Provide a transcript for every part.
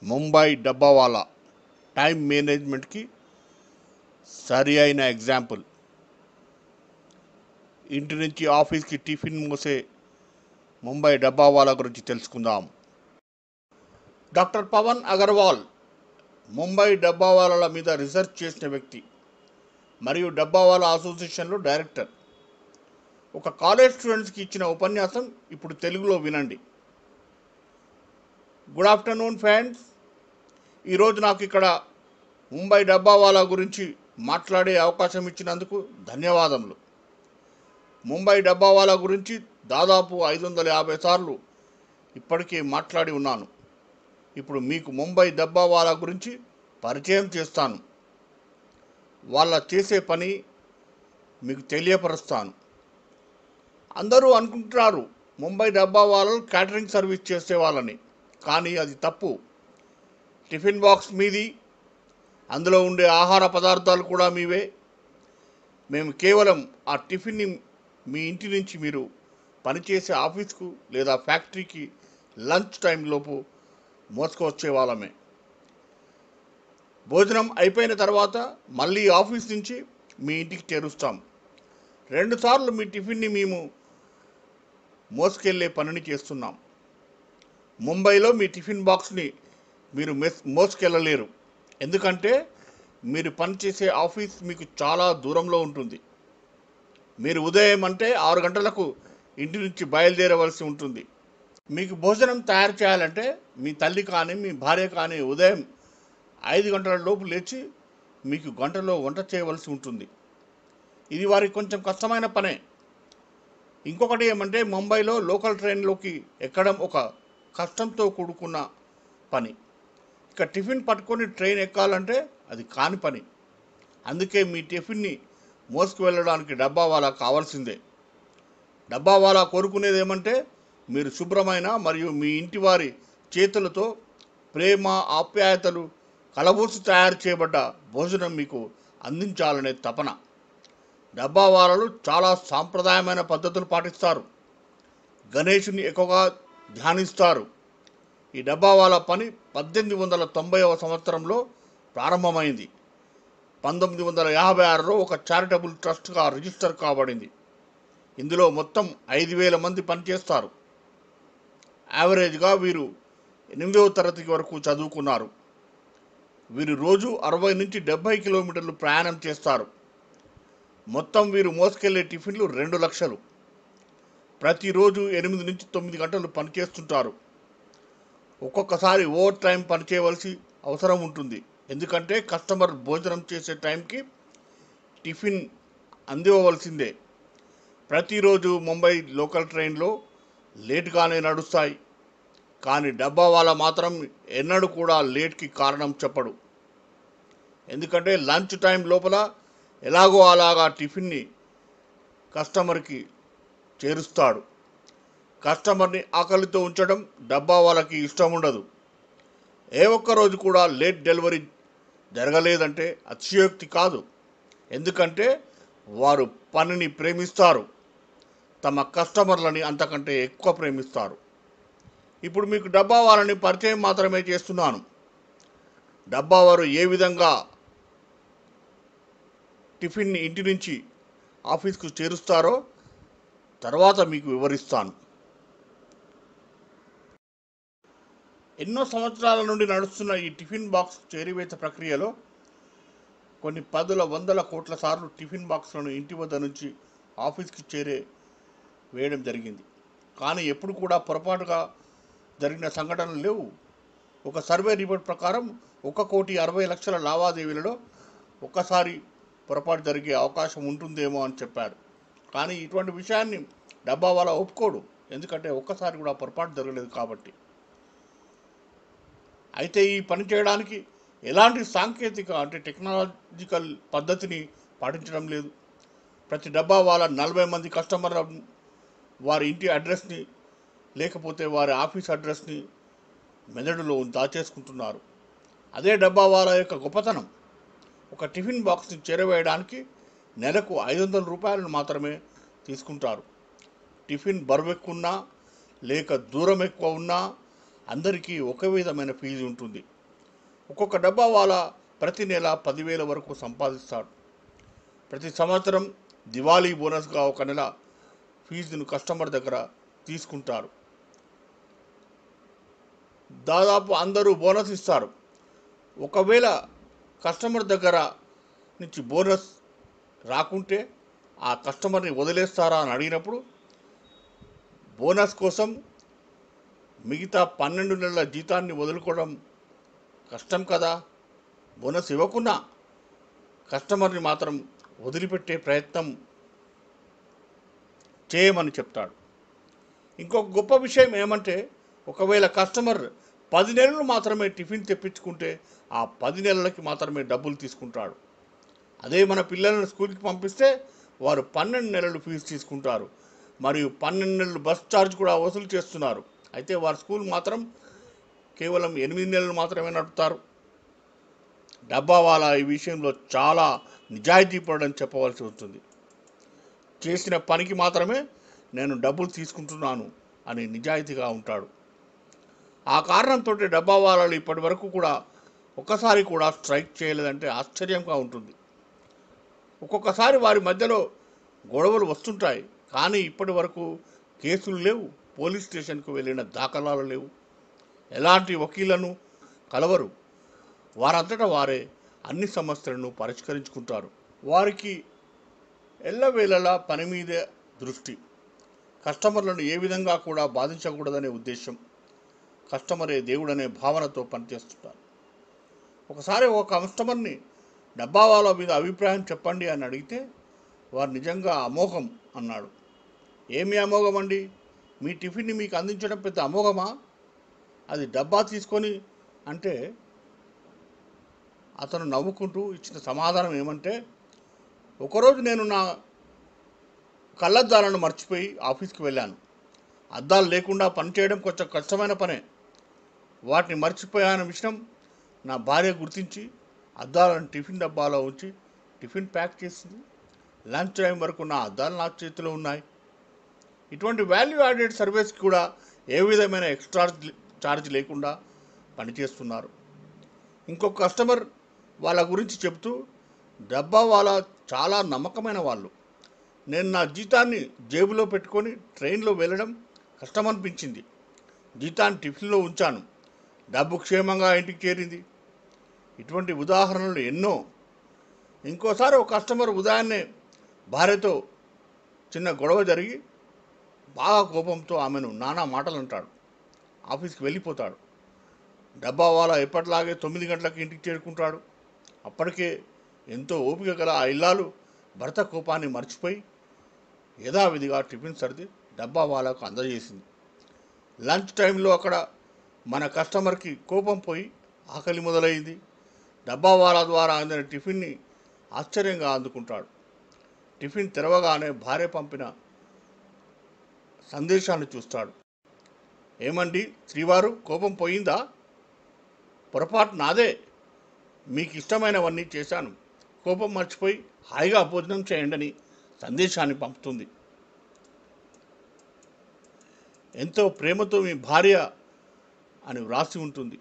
Mumbai dabbawala time మేనేజ్మెంట్కి సరి అయిన ఎగ్జాంపుల్ ఇంటి నుంచి ఆఫీస్కి టిఫిన్ మోసే ముంబై డబ్బావాలా గురించి తెలుసుకుందాం డాక్టర్ పవన్ అగర్వాల్ ముంబై డబ్బావాలాల మీద రీసెర్చ్ చేసిన వ్యక్తి మరియు డబ్బావాలా అసోసియేషన్లో డైరెక్టర్ ఒక కాలేజ్ స్టూడెంట్స్కి ఇచ్చిన ఉపన్యాసం ఇప్పుడు తెలుగులో వినండి గుడ్ ఆఫ్టర్నూన్ ఫ్రెండ్స్ ఈరోజు నాకు ఇక్కడ ముంబై డబ్బావాలా గురించి మాట్లాడే అవకాశం ఇచ్చినందుకు ధన్యవాదములు ముంబై డబ్బావాలా గురించి దాదాపు ఐదు వందల యాభై సార్లు ఇప్పటికే మాట్లాడి ఉన్నాను ఇప్పుడు మీకు ముంబై డబ్బావాలా గురించి పరిచయం చేస్తాను వాళ్ళ చేసే పని మీకు తెలియపరుస్తాను అందరూ అనుకుంటున్నారు ముంబై డబ్బా వాళ్ళు క్యాటరింగ్ సర్వీస్ చేసే వాళ్ళని కానీ అది తప్పు టిఫిన్ బాక్స్ మీది అందులో ఉండే ఆహార పదార్థాలు కూడా మీవే మేము కేవలం ఆ టిఫిన్ని మీ ఇంటి నుంచి మీరు పనిచేసే ఆఫీస్కు లేదా ఫ్యాక్టరీకి లంచ్ టైం లోపు మోసుకొచ్చే వాళ్ళమే భోజనం అయిపోయిన తర్వాత మళ్ళీ ఆఫీస్ నుంచి మీ ఇంటికి చేరుస్తాం రెండుసార్లు మీ టిఫిన్ని మేము మోసుకెళ్లే పనిని చేస్తున్నాం ముంబైలో మీ టిఫిన్ బాక్స్ని మీరు మెస్ మోసుకెళ్ళలేరు ఎందుకంటే మీరు పనిచేసే ఆఫీస్ మీకు చాలా దూరంలో ఉంటుంది మీరు ఉదయం అంటే ఆరు గంటలకు ఇంటి నుంచి బయలుదేరవలసి ఉంటుంది మీకు భోజనం తయారు చేయాలంటే మీ తల్లి కానీ మీ భార్య కానీ ఉదయం ఐదు గంటల లోపు లేచి మీకు గంటలో వంట చేయవలసి ఉంటుంది ఇది వారికి కొంచెం కష్టమైన పనే ఇంకొకటి ఏమంటే ముంబైలో లోకల్ ట్రైన్లోకి ఎక్కడం ఒక కష్టంతో కూడుకున్న పని ఇక టిఫిన్ పట్టుకొని ట్రైన్ ఎక్కాలంటే అది కాని పని అందుకే మీ టిఫిన్ని మోసుకు వెళ్ళడానికి డబ్బావాలా కావాల్సిందే డబ్బావాలా కోరుకునేది ఏమంటే మీరు శుభ్రమైన మరియు మీ ఇంటి వారి చేతులతో ప్రేమ ఆప్యాయతలు కలబోసి తయారు చేయబడ్డ భోజనం మీకు అందించాలనే తపన డబ్బావాలాలు చాలా సాంప్రదాయమైన పద్ధతులు పాటిస్తారు గణేషుని ఎక్కువగా ధ్యానిస్తారు ఈ డబ్బావాలా పని పద్దెనిమిది వందల తొంభైవ సంవత్సరంలో ప్రారంభమైంది పంతొమ్మిది వందల యాభై ఆరులో ఒక చారిటబుల్ ట్రస్ట్గా రిజిస్టర్ కాబడింది ఇందులో మొత్తం ఐదు వేల మంది పనిచేస్తారు యావరేజ్గా వీరు ఎనిమిదవ తరగతి వరకు చదువుకున్నారు వీరు రోజు అరవై నుంచి డెబ్బై కిలోమీటర్లు ప్రయాణం చేస్తారు మొత్తం వీరు మోసుకెళ్లే టిఫిన్లు రెండు లక్షలు ప్రతిరోజు ఎనిమిది నుంచి తొమ్మిది గంటలు పనిచేస్తుంటారు ఒక్కొక్కసారి ఓవర్ టైం పనిచేయవలసి అవసరం ఉంటుంది ఎందుకంటే కస్టమర్ భోజనం చేసే టైంకి టిఫిన్ అందివ్వవలసిందే ప్రతిరోజు ముంబై లోకల్ ట్రైన్లో లేట్గానే నడుస్తాయి కానీ డబ్బా వాళ్ళ మాత్రం ఎన్నడూ కూడా లేట్కి కారణం చెప్పడు ఎందుకంటే లంచ్ టైం లోపల ఎలాగో అలాగా టిఫిన్ని కస్టమర్కి చేరుస్తాడు కస్టమర్ని ఆకలితో ఉంచడం డబ్బా వాళ్ళకి ఇష్టం ఉండదు ఏ ఒక్క రోజు కూడా లేట్ డెలివరీ జరగలేదంటే అతిశయోక్తి కాదు ఎందుకంటే వారు పనిని ప్రేమిస్తారు తమ కస్టమర్లని అంతకంటే ఎక్కువ ప్రేమిస్తారు ఇప్పుడు మీకు డబ్బా వాళ్ళని పరిచయం మాత్రమే చేస్తున్నాను డబ్బా వారు ఏ విధంగా టిఫిన్ని ఇంటి నుంచి ఆఫీస్కు చేరుస్తారో తర్వాత మీకు వివరిస్తాను ఎన్నో సంవత్సరాల నుండి నడుస్తున్న ఈ టిఫిన్ బాక్స్ చేరివేత ప్రక్రియలో కొన్ని పదుల వందల కోట్ల సార్లు టిఫిన్ బాక్స్లను ఇంటి వద్ద నుంచి ఆఫీస్కి చేరే వేయడం జరిగింది కానీ ఎప్పుడు కూడా పొరపాటుగా జరిగిన సంఘటనలు లేవు ఒక సర్వే రిపోర్ట్ ప్రకారం ఒక కోటి అరవై లక్షల లావాదేవీలలో ఒక్కసారి పొరపాటు జరిగే అవకాశం ఉంటుందేమో అని చెప్పారు కానీ ఇటువంటి విషయాన్ని డబ్బా వాళ్ళ ఒప్పుకోడు ఎందుకంటే ఒక్కసారి కూడా పొరపాటు జరగలేదు కాబట్టి అయితే ఈ పని చేయడానికి ఎలాంటి సాంకేతిక అంటే టెక్నాలజికల్ పద్ధతిని పాటించడం లేదు ప్రతి డబ్బా వాళ్ళ నలభై మంది కస్టమర్ల వారి ఇంటి అడ్రస్ని లేకపోతే వారి ఆఫీస్ అడ్రస్ని మెదడులో దాచేసుకుంటున్నారు అదే డబ్బా వాళ్ళ యొక్క గొప్పతనం ఒక టిఫిన్ బాక్స్ని చేరవేయడానికి నెలకు ఐదు వందల రూపాయలను మాత్రమే తీసుకుంటారు టిఫిన్ బరువు ఎక్కువ ఉన్నా లేక దూరం ఎక్కువ ఉన్నా అందరికీ ఒకే విధమైన ఫీజు ఉంటుంది ఒక్కొక్క డబ్బా వాళ్ళ ప్రతి నెల పదివేల వరకు సంపాదిస్తాడు ప్రతి సంవత్సరం దివాళీ బోనస్గా ఒక నెల ఫీజును కస్టమర్ దగ్గర తీసుకుంటారు దాదాపు అందరూ బోనస్ ఇస్తారు ఒకవేళ కస్టమర్ దగ్గర నుంచి బోనస్ రాకుంటే ఆ కస్టమర్ని వదిలేస్తారా అని అడిగినప్పుడు బోనస్ కోసం మిగతా పన్నెండు నెలల జీతాన్ని వదులుకోవడం కష్టం కదా బోనస్ ఇవ్వకున్నా కస్టమర్ని మాత్రం వదిలిపెట్టే ప్రయత్నం చేయమని చెప్తాడు ఇంకొక గొప్ప విషయం ఏమంటే ఒకవేళ కస్టమర్ పది నెలలు మాత్రమే టిఫిన్ తెప్పించుకుంటే ఆ పది నెలలకి మాత్రమే డబ్బులు తీసుకుంటాడు అదే మన పిల్లలను స్కూల్కి పంపిస్తే వారు పన్నెండు నెలలు ఫీజు తీసుకుంటారు మరియు పన్నెండు నెలలు బస్ ఛార్జ్ కూడా వసూలు చేస్తున్నారు అయితే వారి స్కూల్ మాత్రం కేవలం ఎనిమిది నెలలు మాత్రమే నడుపుతారు డబ్బా వాళ్ళ ఈ విషయంలో చాలా నిజాయితీ పడని చెప్పవలసి ఉంటుంది చేసిన పనికి మాత్రమే నేను డబ్బులు తీసుకుంటున్నాను అని నిజాయితీగా ఉంటాడు ఆ కారణంతో డబ్బా వాళ్ళు ఇప్పటి వరకు కూడా ఒక్కసారి కూడా స్ట్రైక్ చేయలేదంటే ఆశ్చర్యంగా ఉంటుంది ఒక్కొక్కసారి వారి మధ్యలో గొడవలు వస్తుంటాయి కానీ ఇప్పటి వరకు కేసులు లేవు పోలీస్ స్టేషన్కు వెళ్ళిన దాఖలాలు లేవు ఎలాంటి వకీలను కలవరు వారంతటా వారే అన్ని సమస్యలను పరిష్కరించుకుంటారు వారికి ఎల్లవేళలా పని మీదే దృష్టి కస్టమర్లను ఏ విధంగా కూడా బాధించకూడదనే ఉద్దేశం కస్టమరే దేవుడనే భావనతో పనిచేస్తుంటారు ఒకసారి ఒక కస్టమర్ని డబ్బా వాళ్ళ మీద అభిప్రాయం చెప్పండి అని అడిగితే వారు నిజంగా అమోఘం అన్నాడు ఏమి అమోఘం అండి మీ టిఫిన్ని మీకు అందించడం పెద్ద అమోఘమా అది డబ్బా తీసుకొని అంటే అతను నవ్వుకుంటూ ఇచ్చిన సమాధానం ఏమంటే ఒకరోజు నేను నా కళ్ళద్దాలను మర్చిపోయి ఆఫీస్కి వెళ్ళాను అద్దాలు లేకుండా పనిచేయడం కొంచెం కష్టమైన పనే వాటిని మర్చిపోయాన విషయం నా భార్య గుర్తించి అద్దాలను టిఫిన్ డబ్బాలో ఉంచి టిఫిన్ ప్యాక్ చేసింది లంచ్ టైం వరకు నా అద్దాలు నా చేతిలో ఉన్నాయి ఇటువంటి వాల్యూ యాడెడ్ సర్వీస్కి కూడా ఏ విధమైన ఎక్స్ట్రా ఛార్జ్ లేకుండా పనిచేస్తున్నారు ఇంకొక కస్టమర్ వాళ్ళ గురించి చెప్తూ డబ్బా వాళ్ళ చాలా నమ్మకమైన వాళ్ళు నేను నా జీతాన్ని జేబులో పెట్టుకొని ట్రైన్లో వెళ్ళడం కష్టమనిపించింది జీతాన్ని టిఫిన్లో ఉంచాను డబ్బు క్షేమంగా ఇంటికి చేరింది ఇటువంటి ఉదాహరణలు ఎన్నో ఇంకోసారి ఒక కస్టమర్ ఉదయాన్నే భార్యతో చిన్న గొడవ జరిగి బాగా కోపంతో ఆమెను నానా మాటలు అంటాడు ఆఫీస్కి వెళ్ళిపోతాడు డబ్బా వాళ్ళ ఎప్పటిలాగే తొమ్మిది గంటలకు ఇంటికి చేరుకుంటాడు అప్పటికే ఎంతో ఓపిక గల ఆ ఇల్లాలు భర్త కోపాన్ని మర్చిపోయి యథావిధిగా టిఫిన్ సర్ది డబ్బా వాళ్ళకు అందజేసింది లంచ్ టైంలో అక్కడ మన కస్టమర్కి కోపం పోయి ఆకలి మొదలైంది డబ్బా వాళ్ళ ద్వారా అందిన టిఫిన్ని ఆశ్చర్యంగా అందుకుంటాడు టిఫిన్ తెరవగానే భార్య పంపిన సందేశాన్ని చూస్తాడు ఏమండి శ్రీవారు కోపం పోయిందా పొరపాటు నాదే మీకు ఇష్టమైనవన్నీ చేశాను కోపం మర్చిపోయి హాయిగా భోజనం చేయండి సందేశాన్ని పంపుతుంది ఎంతో ప్రేమతో మీ భార్య అని వ్రాసి ఉంటుంది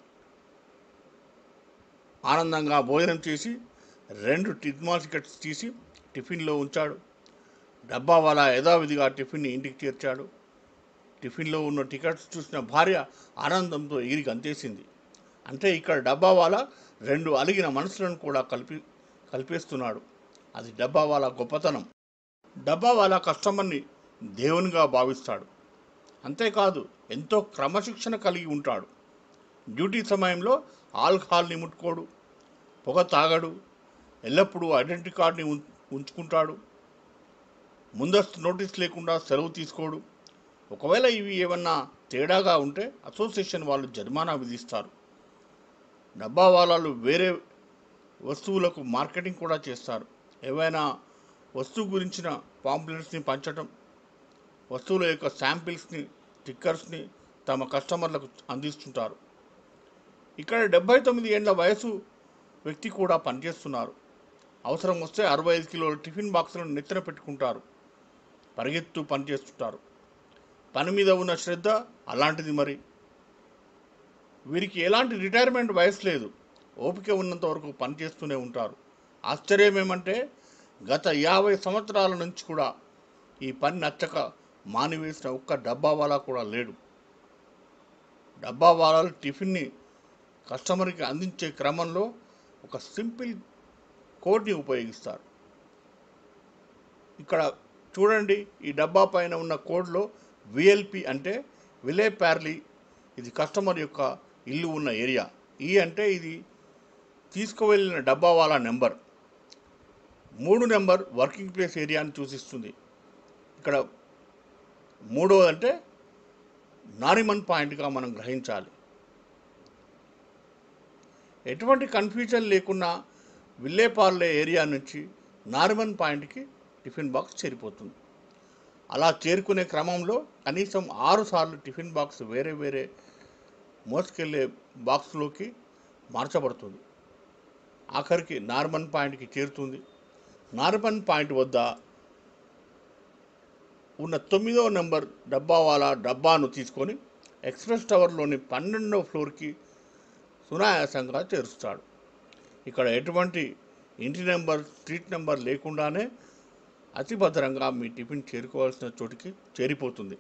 ఆనందంగా భోజనం చేసి రెండు టిడ్మాల్ టికెట్స్ తీసి టిఫిన్లో ఉంచాడు డబ్బా వాళ్ళ యథావిధిగా టిఫిన్ని ఇంటికి చేర్చాడు టిఫిన్లో ఉన్న టికెట్స్ చూసిన భార్య ఆనందంతో ఎగిరి గంతేసింది అంటే ఇక్కడ డబ్బా వాళ్ళ రెండు అలిగిన మనసులను కూడా కలిపి కలిపేస్తున్నాడు అది డబ్బా వాళ్ళ గొప్పతనం డబ్బా వాళ్ళ కస్టమర్ని దేవునిగా భావిస్తాడు అంతేకాదు ఎంతో క్రమశిక్షణ కలిగి ఉంటాడు డ్యూటీ సమయంలో ఆల్కహాల్ని ముట్టుకోడు పొగ తాగడు ఎల్లప్పుడూ ఐడెంటిటీ కార్డ్ని ఉం- ఉంచుకుంటాడు ముందస్తు నోటీస్ లేకుండా సెలవు తీసుకోడు ఒకవేళ ఇవి ఏమన్నా తేడాగా ఉంటే అసోసియేషన్ వాళ్ళు జరిమానా విధిస్తారు డబ్బా వాళ్ళు వేరే వస్తువులకు మార్కెటింగ్ కూడా చేస్తారు ఏవైనా వస్తువు గురించిన పాంప్లెట్స్ని పంచడం వస్తువుల యొక్క శాంపిల్స్ని స్టిక్కర్స్ని తమ కస్టమర్లకు అందిస్తుంటారు ఇక్కడ డెబ్బై తొమ్మిది ఏళ్ల వయసు వ్యక్తి కూడా పనిచేస్తున్నారు అవసరం వస్తే అరవై ఐదు కిలోల టిఫిన్ బాక్సులను నెత్తిన పెట్టుకుంటారు పరిగెత్తు పనిచేస్తుంటారు పని మీద ఉన్న శ్రద్ధ అలాంటిది మరి వీరికి ఎలాంటి రిటైర్మెంట్ వయసు లేదు ఓపిక ఉన్నంత వరకు పనిచేస్తూనే ఉంటారు ఆశ్చర్యం ఏమంటే గత యాభై సంవత్సరాల నుంచి కూడా ఈ పని నచ్చక మానివేసిన ఒక్క డబ్బా వాలా కూడా లేడు డబ్బా వాలాలు టిఫిన్ని కస్టమర్కి అందించే క్రమంలో ఒక సింపుల్ కోడ్ని ఉపయోగిస్తారు ఇక్కడ చూడండి ఈ డబ్బా పైన ఉన్న కోడ్లో విఎల్పి అంటే విలే ప్యార్లీ ఇది కస్టమర్ యొక్క ఇల్లు ఉన్న ఏరియా ఈ అంటే ఇది తీసుకువెళ్ళిన డబ్బా వాళ్ళ నెంబర్ మూడు నెంబర్ వర్కింగ్ ప్లేస్ ఏరియాని సూచిస్తుంది ఇక్కడ మూడవది అంటే నారిమన్ పాయింట్గా మనం గ్రహించాలి ఎటువంటి కన్ఫ్యూజన్ లేకుండా విల్లేపార్లే ఏరియా నుంచి నారిమన్ పాయింట్కి టిఫిన్ బాక్స్ చేరిపోతుంది అలా చేరుకునే క్రమంలో కనీసం ఆరు సార్లు టిఫిన్ బాక్స్ వేరే వేరే మోసుకెళ్ళే బాక్స్లోకి మార్చబడుతుంది ఆఖరికి నార్మన్ పాయింట్కి చేరుతుంది నార్మన్ పాయింట్ వద్ద ఉన్న తొమ్మిదవ నెంబర్ డబ్బావాలా డబ్బాను తీసుకొని ఎక్స్ప్రెస్ టవర్లోని పన్నెండవ ఫ్లోర్కి సునాయాసంగా చేరుస్తాడు ఇక్కడ ఎటువంటి ఇంటి నెంబర్ స్ట్రీట్ నెంబర్ లేకుండానే అతి భద్రంగా మీ టిఫిన్ చేరుకోవాల్సిన చోటికి చేరిపోతుంది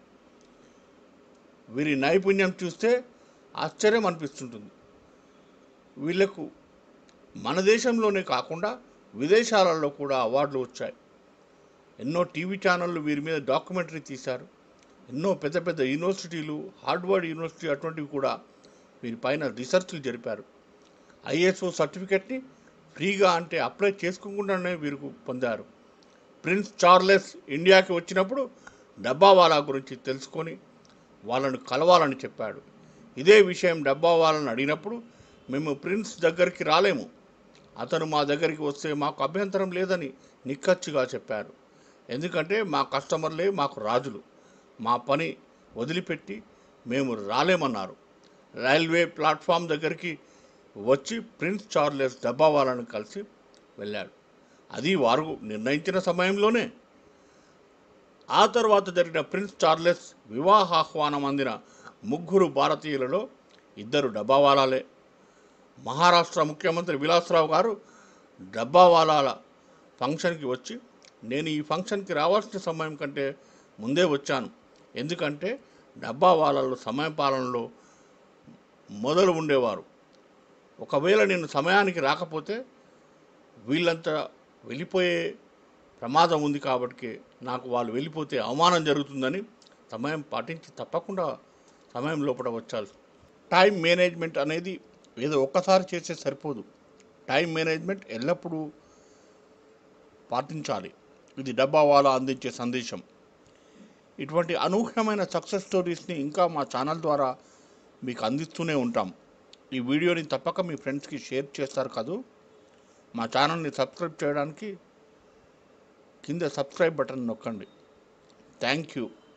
వీరి నైపుణ్యం చూస్తే ఆశ్చర్యం అనిపిస్తుంటుంది వీళ్లకు మన దేశంలోనే కాకుండా విదేశాలలో కూడా అవార్డులు వచ్చాయి ఎన్నో టీవీ ఛానళ్ళు వీరి మీద డాక్యుమెంటరీ తీశారు ఎన్నో పెద్ద పెద్ద యూనివర్సిటీలు హార్డ్వర్డ్ యూనివర్సిటీ అటువంటివి కూడా వీరి పైన రీసెర్చ్లు జరిపారు ఐఎస్ఓ సర్టిఫికెట్ని ఫ్రీగా అంటే అప్లై చేసుకోకుండానే వీరికి పొందారు ప్రిన్స్ చార్లెస్ ఇండియాకి వచ్చినప్పుడు డబ్బావాలా గురించి తెలుసుకొని వాళ్ళను కలవాలని చెప్పాడు ఇదే విషయం డబ్బావాలని అడిగినప్పుడు మేము ప్రిన్స్ దగ్గరికి రాలేము అతను మా దగ్గరికి వస్తే మాకు అభ్యంతరం లేదని నిక్కచ్చిగా చెప్పారు ఎందుకంటే మా కస్టమర్లే మాకు రాజులు మా పని వదిలిపెట్టి మేము రాలేమన్నారు రైల్వే ప్లాట్ఫామ్ దగ్గరికి వచ్చి ప్రిన్స్ చార్లెస్ డబ్బావాలను కలిసి వెళ్ళాడు అది వారు నిర్ణయించిన సమయంలోనే ఆ తర్వాత జరిగిన ప్రిన్స్ చార్లెస్ వివాహాహ్వానం అందిన ముగ్గురు భారతీయులలో ఇద్దరు డబ్బావాలాలే మహారాష్ట్ర ముఖ్యమంత్రి విలాసరావు గారు డబ్బావాలాల ఫంక్షన్కి వచ్చి నేను ఈ ఫంక్షన్కి రావాల్సిన సమయం కంటే ముందే వచ్చాను ఎందుకంటే డబ్బావాలాలు సమయ పాలనలో మొదలు ఉండేవారు ఒకవేళ నేను సమయానికి రాకపోతే వీళ్ళంతా వెళ్ళిపోయే ప్రమాదం ఉంది కాబట్టి నాకు వాళ్ళు వెళ్ళిపోతే అవమానం జరుగుతుందని సమయం పాటించి తప్పకుండా సమయం లోపల వచ్చాలి టైం మేనేజ్మెంట్ అనేది ఏదో ఒక్కసారి చేస్తే సరిపోదు టైం మేనేజ్మెంట్ ఎల్లప్పుడూ పాటించాలి ఇది డబ్బా వాళ్ళ అందించే సందేశం ఇటువంటి అనూహ్యమైన సక్సెస్ స్టోరీస్ని ఇంకా మా ఛానల్ ద్వారా మీకు అందిస్తూనే ఉంటాం ఈ వీడియోని తప్పక మీ ఫ్రెండ్స్కి షేర్ చేస్తారు కదూ మా ఛానల్ని సబ్స్క్రైబ్ చేయడానికి కింద సబ్స్క్రైబ్ బటన్ నొక్కండి థ్యాంక్ యూ